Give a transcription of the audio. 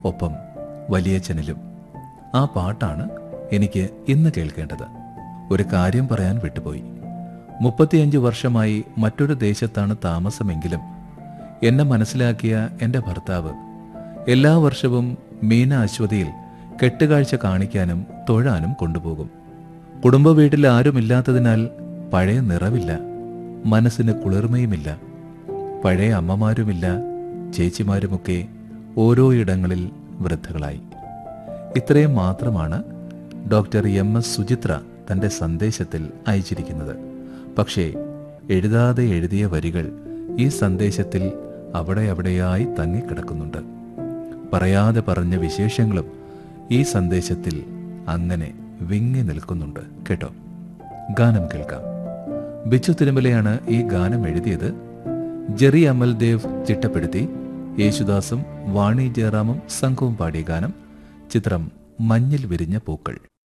ഒപ്പം വലിയച്ഛനിലും ആ പാട്ടാണ് എനിക്ക് ഇന്ന് കേൾക്കേണ്ടത് ഒരു കാര്യം പറയാൻ വിട്ടുപോയി മുപ്പത്തിയഞ്ച് വർഷമായി മറ്റൊരു ദേശത്താണ് താമസമെങ്കിലും എന്നെ മനസ്സിലാക്കിയ എൻ്റെ ഭർത്താവ് എല്ലാ വർഷവും മീന അശ്വതിയിൽ കെട്ടുകാഴ്ച കാണിക്കാനും തൊഴാനും കൊണ്ടുപോകും കുടുംബ വീട്ടിൽ ആരുമില്ലാത്തതിനാൽ പഴയ നിറവില്ല മനസ്സിന് കുളിർമയുമില്ല പഴയ അമ്മമാരുമില്ല ചേച്ചിമാരുമൊക്കെ ഓരോ ഇടങ്ങളിൽ വൃദ്ധകളായി ഇത്രയും മാത്രമാണ് ഡോക്ടർ എം എസ് സുചിത്ര തന്റെ സന്ദേശത്തിൽ അയച്ചിരിക്കുന്നത് പക്ഷേ എഴുതാതെ എഴുതിയ വരികൾ ഈ സന്ദേശത്തിൽ അവിടെ അവിടെയായി തങ്ങിക്കിടക്കുന്നുണ്ട് പറയാതെ പറഞ്ഞ വിശേഷങ്ങളും ഈ സന്ദേശത്തിൽ അങ്ങനെ വിങ്ങി നിൽക്കുന്നുണ്ട് കേട്ടോ ഗാനം കേൾക്കാം ബിച്ചു തിരുമലയാണ് ഈ ഗാനം എഴുതിയത് ജെറി അമൽദേവ് ചിട്ടപ്പെടുത്തി യേശുദാസും വാണി ജയറാമും സംഘവും പാടിയ ഗാനം ചിത്രം മഞ്ഞിൽ വിരിഞ്ഞ പൂക്കൾ